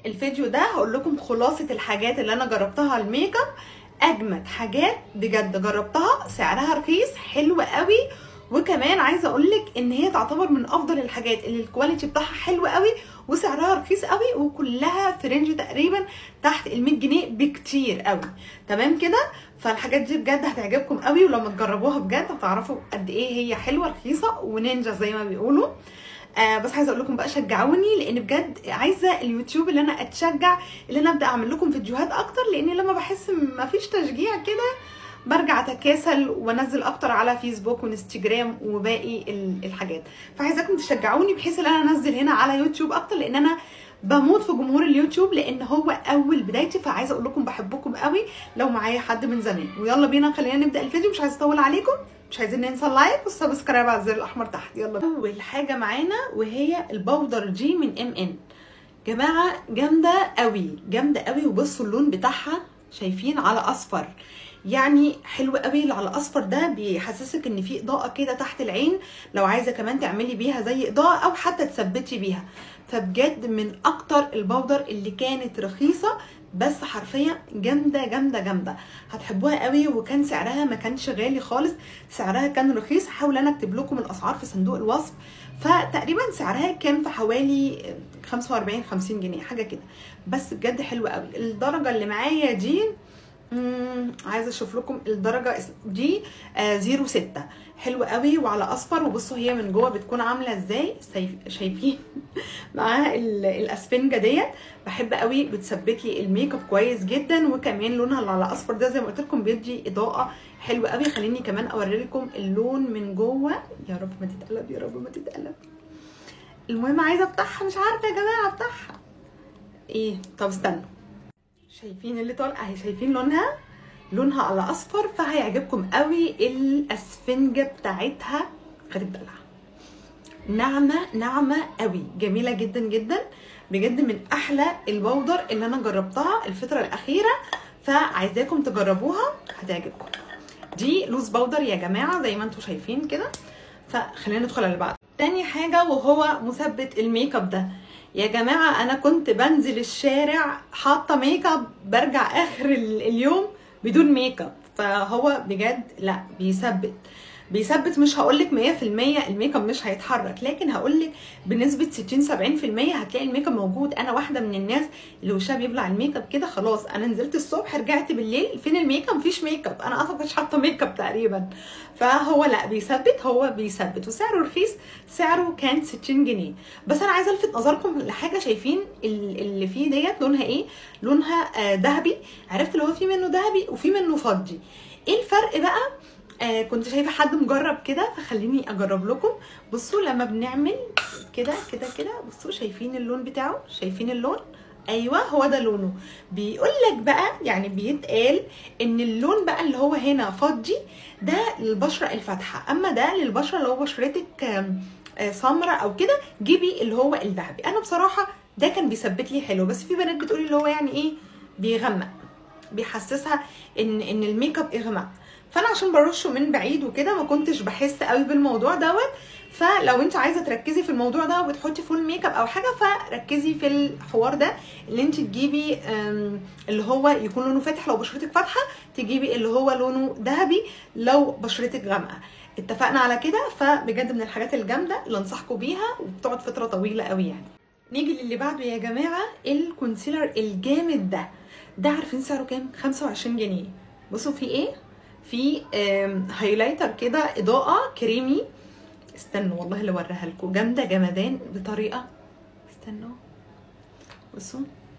الفيديو ده هقول لكم خلاصه الحاجات اللي انا جربتها على الميك اب اجمد حاجات بجد جربتها سعرها رخيص حلو قوي وكمان عايزه اقول لك ان هي تعتبر من افضل الحاجات اللي الكواليتي بتاعها حلو قوي وسعرها رخيص قوي وكلها في رينج تقريبا تحت ال 100 جنيه بكتير قوي تمام كده فالحاجات دي بجد هتعجبكم قوي ولما تجربوها بجد هتعرفوا قد ايه هي حلوه رخيصه ونينجا زي ما بيقولوا آه بس عايزه اقول لكم بقى شجعوني لان بجد عايزه اليوتيوب اللي انا اتشجع اللي انا ابدا اعمل لكم فيديوهات اكتر لان لما بحس ما فيش تشجيع كده برجع اتكاسل وانزل اكتر على فيسبوك وانستجرام وباقي الحاجات فعايزاكم تشجعوني بحيث ان انا انزل هنا على يوتيوب اكتر لان انا بموت في جمهور اليوتيوب لان هو اول بدايتي فعايزه اقول لكم بحبكم قوي لو معايا حد من زمان ويلا بينا خلينا نبدا الفيديو مش عايزه اطول عليكم مش عايزين ننسى اللايك والسبسكرايب على الزر الاحمر تحت يلا اول حاجه معانا وهي البودر دي من ام ان جماعه جامده قوي جامده قوي وبصوا اللون بتاعها شايفين على اصفر يعني حلو قوي اللي على الاصفر ده بيحسسك ان في اضاءه كده تحت العين لو عايزه كمان تعملي بيها زي اضاءه او حتى تثبتي بيها فبجد من اكتر البودر اللي كانت رخيصه بس حرفيا جامده جامده جامده هتحبوها قوي وكان سعرها ما كانش غالي خالص سعرها كان رخيص هحاول انا اكتب لكم الاسعار في صندوق الوصف فتقريبا سعرها كان في حوالي 45 50 جنيه حاجه كده بس بجد حلوه قوي الدرجه اللي معايا دي عايزه اشوف لكم الدرجه دي آه زيرو ستة حلوه قوي وعلى اصفر وبصوا هي من جوه بتكون عامله ازاي شايفين معاها الاسفنجه ديت بحب قوي بتثبت لي الميك اب كويس جدا وكمان لونها اللي على اصفر ده زي ما قلت لكم بيدي اضاءه حلوه قوي خليني كمان اوري لكم اللون من جوه يا رب ما تتقلب يا رب ما تتقلب المهم عايزه افتحها مش عارفه يا جماعه افتحها ايه طب استنوا شايفين اللي طالع اهي شايفين لونها لونها على اصفر فهيعجبكم قوي الاسفنجه بتاعتها غريب دلع ناعمه ناعمه قوي جميله جدا جدا بجد من احلى البودر اللي انا جربتها الفتره الاخيره فعايزاكم تجربوها هتعجبكم دي لوز بودر يا جماعه زي ما انتم شايفين كده فخلينا ندخل على بعض تاني حاجه وهو مثبت الميك اب ده يا جماعه انا كنت بنزل الشارع حاطه ميك اب برجع اخر اليوم بدون ميك اب فهو بجد لا بيثبت بيثبت مش هقول لك 100% الميك اب مش هيتحرك لكن هقول لك بنسبه 60 70% هتلاقي الميك اب موجود انا واحده من الناس اللي وشها بيبلع الميك اب كده خلاص انا نزلت الصبح رجعت بالليل فين الميك اب مفيش ميك اب انا اصلا مش حاطه ميك اب تقريبا فهو لا بيثبت هو بيثبت وسعره رخيص سعره كان 60 جنيه بس انا عايزه الفت نظركم لحاجه شايفين اللي فيه ديت لونها ايه لونها ذهبي عرفت اللي هو في منه ذهبي وفي منه فضي ايه الفرق بقى آه كنت شايفه حد مجرب كده فخليني اجرب لكم بصوا لما بنعمل كده كده كده بصوا شايفين اللون بتاعه شايفين اللون ايوه هو ده لونه بيقول لك بقى يعني بيتقال ان اللون بقى اللي هو هنا فضي ده للبشره الفاتحه اما ده للبشره اللي هو بشرتك سمراء او كده جيبي اللي هو الذهبي انا بصراحه ده كان بيثبت لي حلو بس في بنات بتقولي اللي هو يعني ايه بيغمق بيحسسها ان ان الميك اب اغمق فانا عشان برشه من بعيد وكده ما كنتش بحس قوي بالموضوع دوت فلو انت عايزه تركزي في الموضوع ده وتحطي فول ميك اب او حاجه فركزي في الحوار ده اللي انت تجيبي اللي هو يكون لونه فاتح لو بشرتك فاتحه تجيبي اللي هو لونه ذهبي لو بشرتك غامقه اتفقنا على كده فبجد من الحاجات الجامده اللي انصحكم بيها وبتقعد فتره طويله قوي يعني نيجي للي بعده يا جماعه الكونسيلر الجامد ده ده عارفين سعره كام 25 جنيه بصوا في ايه في هايلايتر كده اضاءه كريمي استنوا والله اللي اوريها لكم جامده جمدان بطريقه استنوا بصوا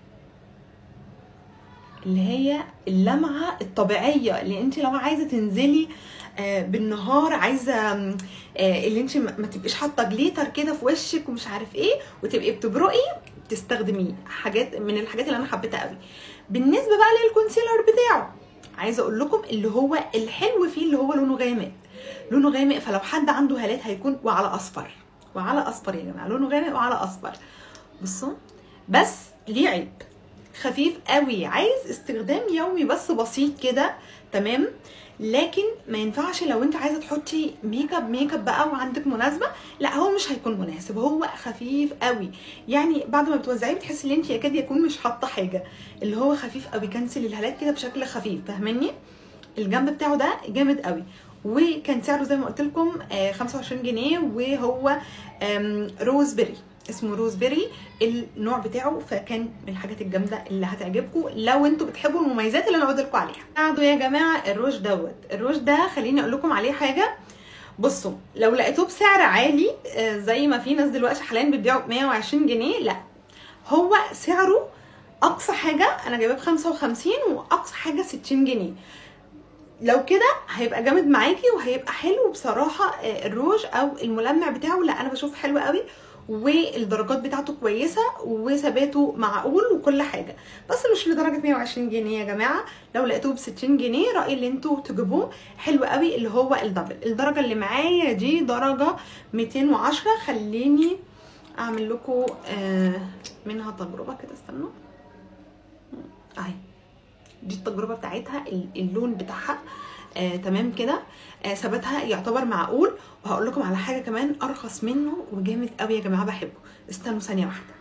اللي هي اللمعه الطبيعيه اللي انت لو عايزه تنزلي بالنهار عايزه اللي انت ما تبقيش حاطه جليتر كده في وشك ومش عارف ايه وتبقي بتبرقي تستخدميه حاجات من الحاجات اللي انا حبيتها قوي بالنسبه بقى للكونسيلر بتاعه عايزه اقول لكم اللي هو الحلو فيه اللي هو لونه غامق لونه غامق فلو حد عنده هالات هيكون وعلى اصفر وعلى اصفر يا جماعه لونه غامق وعلى اصفر بصوا بس ليه عيب خفيف قوي عايز استخدام يومي بس بسيط كده تمام لكن ما ينفعش لو انت عايزه تحطي ميك اب ميك اب بقى وعندك مناسبه لا هو مش هيكون مناسب هو خفيف قوي يعني بعد ما بتوزعيه بتحسي ان انت يكاد يكون مش حاطه حاجه اللي هو خفيف قوي كنسل الهالات كده بشكل خفيف فاهماني الجنب بتاعه ده جامد قوي وكان سعره زي ما قلت لكم 25 جنيه وهو روز بيري اسمه روز بيري النوع بتاعه فكان من الحاجات الجامده اللي هتعجبكم لو انتوا بتحبوا المميزات اللي انا قلت لكم عليها بعده يا جماعه الروج دوت الروج ده خليني اقول لكم عليه حاجه بصوا لو لقيتوه بسعر عالي زي ما في ناس دلوقتي حاليا بتبيعه ب 120 جنيه لا هو سعره اقصى حاجه انا جايباه ب 55 واقصى حاجه 60 جنيه لو كده هيبقى جامد معاكي وهيبقى حلو بصراحه الروج او الملمع بتاعه لا انا بشوف حلو قوي والدرجات بتاعته كويسه وثباته معقول وكل حاجه بس مش لدرجه 120 جنيه يا جماعه لو لقيتوه ب 60 جنيه رايي اللي انتوا تجيبوه حلو قوي اللي هو الدبل الدرجه اللي معايا دي درجه 210 خليني اعمل لكم منها تجربه كده استنوا اهي دي التجربه بتاعتها اللون بتاعها آه، تمام كده آه، ثباتها يعتبر معقول وهقول لكم على حاجه كمان ارخص منه وجامد قوي يا جماعه بحبه استنوا ثانيه واحده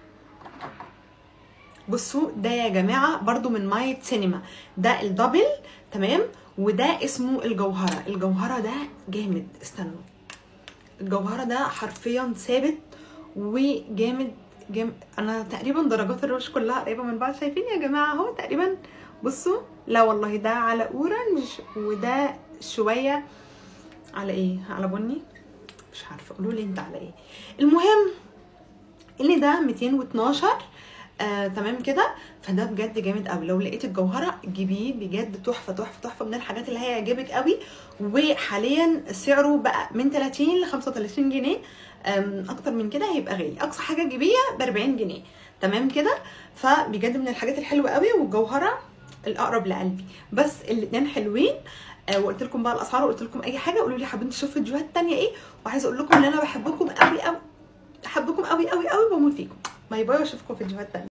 بصوا ده يا جماعه برضو من مايت سينما ده الدبل تمام وده اسمه الجوهره الجوهره ده جامد استنوا الجوهره ده حرفيا ثابت وجامد جامد انا تقريبا درجات الروش كلها قريبه من بعض شايفين يا جماعه اهو تقريبا بصوا لا والله ده على اورنج وده شويه على ايه على بني مش عارفه قولوا لي انت على ايه المهم ان ده 212 آه، تمام كده فده بجد جامد قوي لو لقيت الجوهره جيبيه بجد تحفه تحفه تحفه من الحاجات اللي هيعجبك قوي وحاليا سعره بقى من 30 ل 35 جنيه أم، اكتر من كده هيبقى غالي اقصى حاجه تجيبيها ب 40 جنيه تمام كده فبجد من الحاجات الحلوه قوي والجوهره الاقرب لقلبي بس الاثنين حلوين آه وقلت لكم بقى الاسعار وقلت لكم اي حاجه قولوا لي حابين تشوفوا فيديوهات تانية ايه وعايزه اقول لكم ان انا بحبكم قوي قوي بحبكم قوي قوي قوي بموت فيكم باي باي واشوفكم في فيديوهات تانية